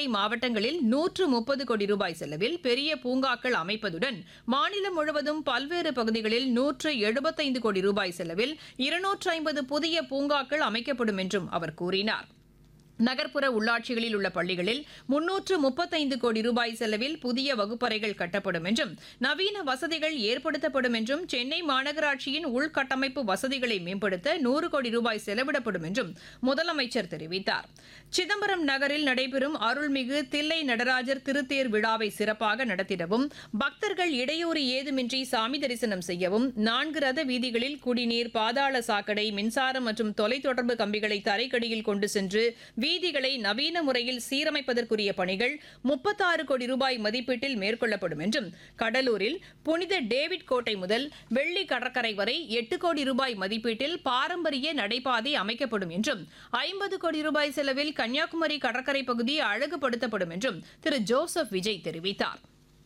நீலகிரி மாவட்டங்களில் நூற்று முப்பது கோடி ரூபாய் செலவில் பெரிய பூங்காக்கள் அமைப்பதுடன் மாநிலம் முழுவதும் பல்வேறு பகுதிகளில் நூற்று எழுபத்தைந்து கோடி ரூபாய் செலவில் இருநூற்று ஐம்பது புதிய பூங்காக்கள் அமைக்கப்படும் என்றும் அவர் கூறினார் நகர்ப்புற உள்ளாட்சிகளில் உள்ள பள்ளிகளில் முன்னூற்று முப்பத்தைந்து கோடி ரூபாய் செலவில் புதிய வகுப்பறைகள் கட்டப்படும் என்றும் நவீன வசதிகள் ஏற்படுத்தப்படும் என்றும் சென்னை மாநகராட்சியின் உள்கட்டமைப்பு வசதிகளை மேம்படுத்த நூறு கோடி ரூபாய் செலவிடப்படும் என்றும் முதலமைச்சர் தெரிவித்தார் சிதம்பரம் நகரில் நடைபெறும் அருள்மிகு தில்லை நடராஜர் திருத்தேர் விழாவை சிறப்பாக நடத்திடவும் பக்தர்கள் இடையூறு ஏதுமின்றி சாமி தரிசனம் செய்யவும் நான்கு ரத வீதிகளில் குடிநீர் பாதாள சாக்கடை மின்சாரம் மற்றும் தொலைத்தொடர்பு கம்பிகளை தரைக்கடியில் கொண்டு சென்று வீதிகளை நவீன முறையில் சீரமைப்பதற்குரிய பணிகள் முப்பத்தாறு கோடி ரூபாய் மதிப்பீட்டில் மேற்கொள்ளப்படும் என்றும் கடலூரில் புனித டேவிட் கோட்டை முதல் வெள்ளி கடற்கரை வரை எட்டு கோடி ரூபாய் மதிப்பீட்டில் பாரம்பரிய நடைபாதை அமைக்கப்படும் என்றும் ஐம்பது கோடி ரூபாய் செலவில் கன்னியாகுமரி கடற்கரை பகுதி அழகுபடுத்தப்படும் என்றும் திரு ஜோசப் விஜய் தெரிவித்தார்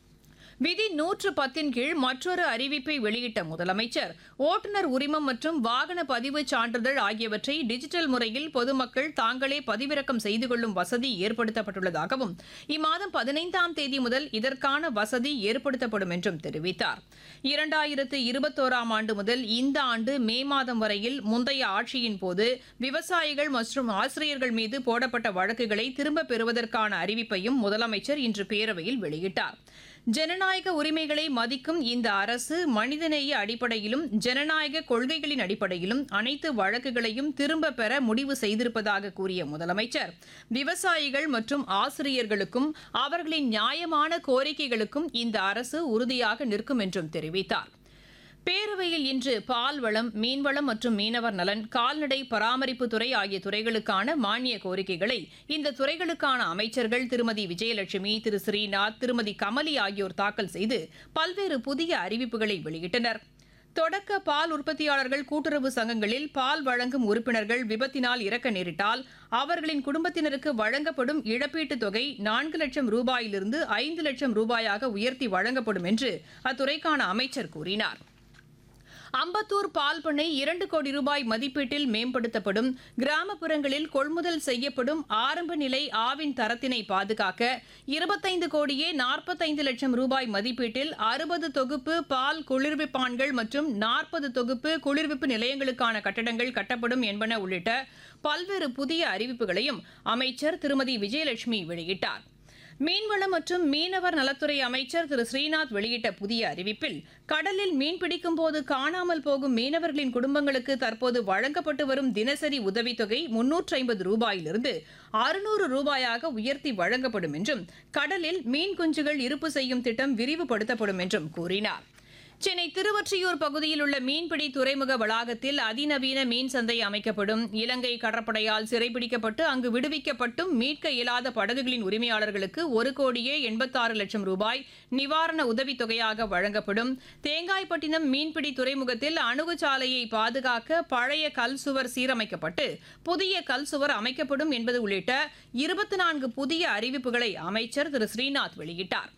விதி நூற்று பத்தின் கீழ் மற்றொரு அறிவிப்பை வெளியிட்ட முதலமைச்சர் ஓட்டுநர் உரிமம் மற்றும் வாகன பதிவு சான்றிதழ் ஆகியவற்றை டிஜிட்டல் முறையில் பொதுமக்கள் தாங்களே பதிவிறக்கம் செய்து கொள்ளும் வசதி ஏற்படுத்தப்பட்டுள்ளதாகவும் இம்மாதம் பதினைந்தாம் தேதி முதல் இதற்கான வசதி ஏற்படுத்தப்படும் என்றும் தெரிவித்தார் இரண்டாயிரத்து இருபத்தோராம் ஆண்டு முதல் இந்த ஆண்டு மே மாதம் வரையில் முந்தைய ஆட்சியின் போது விவசாயிகள் மற்றும் ஆசிரியர்கள் மீது போடப்பட்ட வழக்குகளை திரும்பப் பெறுவதற்கான அறிவிப்பையும் முதலமைச்சர் இன்று பேரவையில் வெளியிட்டார் ஜனநாயக உரிமைகளை மதிக்கும் இந்த அரசு மனிதநேய அடிப்படையிலும் ஜனநாயக கொள்கைகளின் அடிப்படையிலும் அனைத்து வழக்குகளையும் திரும்ப பெற முடிவு செய்திருப்பதாக கூறிய முதலமைச்சர் விவசாயிகள் மற்றும் ஆசிரியர்களுக்கும் அவர்களின் நியாயமான கோரிக்கைகளுக்கும் இந்த அரசு உறுதியாக நிற்கும் என்றும் தெரிவித்தார் பேரவையில் இன்று பால்வளம் மீன்வளம் மற்றும் மீனவர் நலன் கால்நடை பராமரிப்புத்துறை ஆகிய துறைகளுக்கான மானிய கோரிக்கைகளை இந்த துறைகளுக்கான அமைச்சர்கள் திருமதி விஜயலட்சுமி திரு ஸ்ரீநாத் திருமதி கமலி ஆகியோர் தாக்கல் செய்து பல்வேறு புதிய அறிவிப்புகளை வெளியிட்டனர் தொடக்க பால் உற்பத்தியாளர்கள் கூட்டுறவு சங்கங்களில் பால் வழங்கும் உறுப்பினர்கள் விபத்தினால் இறக்க நேரிட்டால் அவர்களின் குடும்பத்தினருக்கு வழங்கப்படும் இழப்பீட்டுத் தொகை நான்கு லட்சம் ரூபாயிலிருந்து ஐந்து லட்சம் ரூபாயாக உயர்த்தி வழங்கப்படும் என்று அத்துறைக்கான அமைச்சர் கூறினார் அம்பத்தூர் பால் பண்ணை இரண்டு கோடி ரூபாய் மதிப்பீட்டில் மேம்படுத்தப்படும் கிராமப்புறங்களில் கொள்முதல் செய்யப்படும் ஆரம்ப நிலை ஆவின் தரத்தினை பாதுகாக்க இருபத்தைந்து கோடியே நாற்பத்தைந்து லட்சம் ரூபாய் மதிப்பீட்டில் அறுபது தொகுப்பு பால் குளிர்விப்பான்கள் மற்றும் நாற்பது தொகுப்பு குளிர்விப்பு நிலையங்களுக்கான கட்டடங்கள் கட்டப்படும் என்பன உள்ளிட்ட பல்வேறு புதிய அறிவிப்புகளையும் அமைச்சர் திருமதி விஜயலட்சுமி வெளியிட்டார் மீன்வளம் மற்றும் மீனவர் நலத்துறை அமைச்சர் திரு ஸ்ரீநாத் வெளியிட்ட புதிய அறிவிப்பில் கடலில் மீன்பிடிக்கும் போது காணாமல் போகும் மீனவர்களின் குடும்பங்களுக்கு தற்போது வழங்கப்பட்டு வரும் தினசரி உதவித்தொகை முன்னூற்று ஐம்பது ரூபாயிலிருந்து அறுநூறு ரூபாயாக உயர்த்தி வழங்கப்படும் என்றும் கடலில் மீன் குஞ்சுகள் இருப்பு செய்யும் திட்டம் விரிவுபடுத்தப்படும் என்றும் கூறினார் சென்னை திருவொற்றியூர் பகுதியில் உள்ள மீன்பிடி துறைமுக வளாகத்தில் அதிநவீன மீன் சந்தை அமைக்கப்படும் இலங்கை கடற்படையால் சிறைபிடிக்கப்பட்டு அங்கு விடுவிக்கப்பட்டும் மீட்க இயலாத படகுகளின் உரிமையாளர்களுக்கு ஒரு கோடியே எண்பத்தாறு லட்சம் ரூபாய் நிவாரண உதவித் தொகையாக வழங்கப்படும் தேங்காய்பட்டினம் மீன்பிடி துறைமுகத்தில் அணுகுச்சாலையை பாதுகாக்க பழைய கல் சுவர் சீரமைக்கப்பட்டு புதிய கல் சுவர் அமைக்கப்படும் என்பது உள்ளிட்ட இருபத்தி நான்கு புதிய அறிவிப்புகளை அமைச்சர் திரு ஸ்ரீநாத் வெளியிட்டார்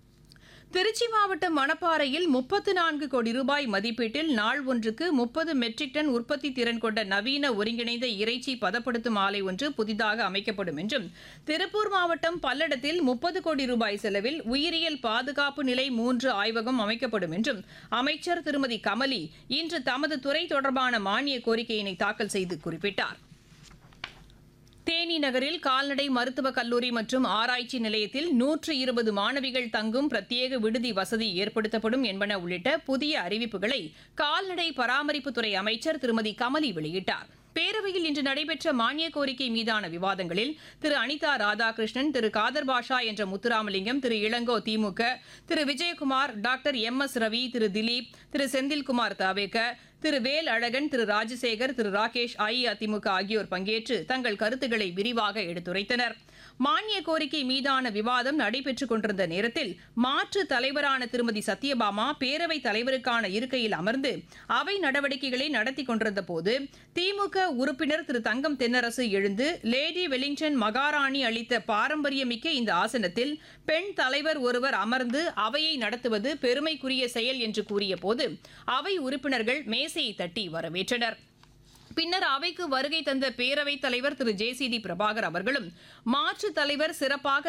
திருச்சி மாவட்டம் மணப்பாறையில் முப்பத்து நான்கு கோடி ரூபாய் மதிப்பீட்டில் நாள் ஒன்றுக்கு முப்பது மெட்ரிக் டன் உற்பத்தி திறன் கொண்ட நவீன ஒருங்கிணைந்த இறைச்சி பதப்படுத்தும் ஆலை ஒன்று புதிதாக அமைக்கப்படும் என்றும் திருப்பூர் மாவட்டம் பல்லடத்தில் முப்பது கோடி ரூபாய் செலவில் உயிரியல் பாதுகாப்பு நிலை மூன்று ஆய்வகம் அமைக்கப்படும் என்றும் அமைச்சர் திருமதி கமலி இன்று தமது துறை தொடர்பான மானிய கோரிக்கையினை தாக்கல் செய்து குறிப்பிட்டார் தேனி நகரில் கால்நடை மருத்துவக் கல்லூரி மற்றும் ஆராய்ச்சி நிலையத்தில் நூற்று இருபது மாணவிகள் தங்கும் பிரத்யேக விடுதி வசதி ஏற்படுத்தப்படும் என்பன உள்ளிட்ட புதிய அறிவிப்புகளை கால்நடை பராமரிப்புத்துறை அமைச்சர் திருமதி கமலி வெளியிட்டார் பேரவையில் இன்று நடைபெற்ற மானிய கோரிக்கை மீதான விவாதங்களில் திரு அனிதா ராதாகிருஷ்ணன் திரு காதர் பாஷா என்ற Muthuramalingam Thiru Ilango DMK Thiru Vijayakumar doctor M S Ravi Thiru Dilip Thiru Senthilkumar TVK Thiru வேல் அழகன் திரு ராஜசேகர் திரு ராகேஷ் அஇஅதிமுக ஆகியோர் பங்கேற்று தங்கள் கருத்துக்களை விரிவாக எடுத்துரைத்தனர் மானிய கோரிக்கை மீதான விவாதம் நடைபெற்றுக் கொண்டிருந்த நேரத்தில் மாற்று தலைவரான திருமதி சத்யபாமா பேரவைத் தலைவருக்கான இருக்கையில் அமர்ந்து அவை நடவடிக்கைகளை நடத்தி கொண்டிருந்த போது திமுக உறுப்பினர் திரு தங்கம் தென்னரசு எழுந்து லேடி வெலிங்டன் மகாராணி அளித்த பாரம்பரியமிக்க இந்த ஆசனத்தில் பெண் தலைவர் ஒருவர் அமர்ந்து அவையை நடத்துவது பெருமைக்குரிய செயல் என்று கூறிய போது அவை உறுப்பினர்கள் மேசையை தட்டி வரவேற்றனர் பின்னர் அவைக்கு வருகை தந்த பேரவைத் தலைவர் Thiru J C D Prabhakar அவர்களும் மாற்றுத் தலைவர் சிறப்பாக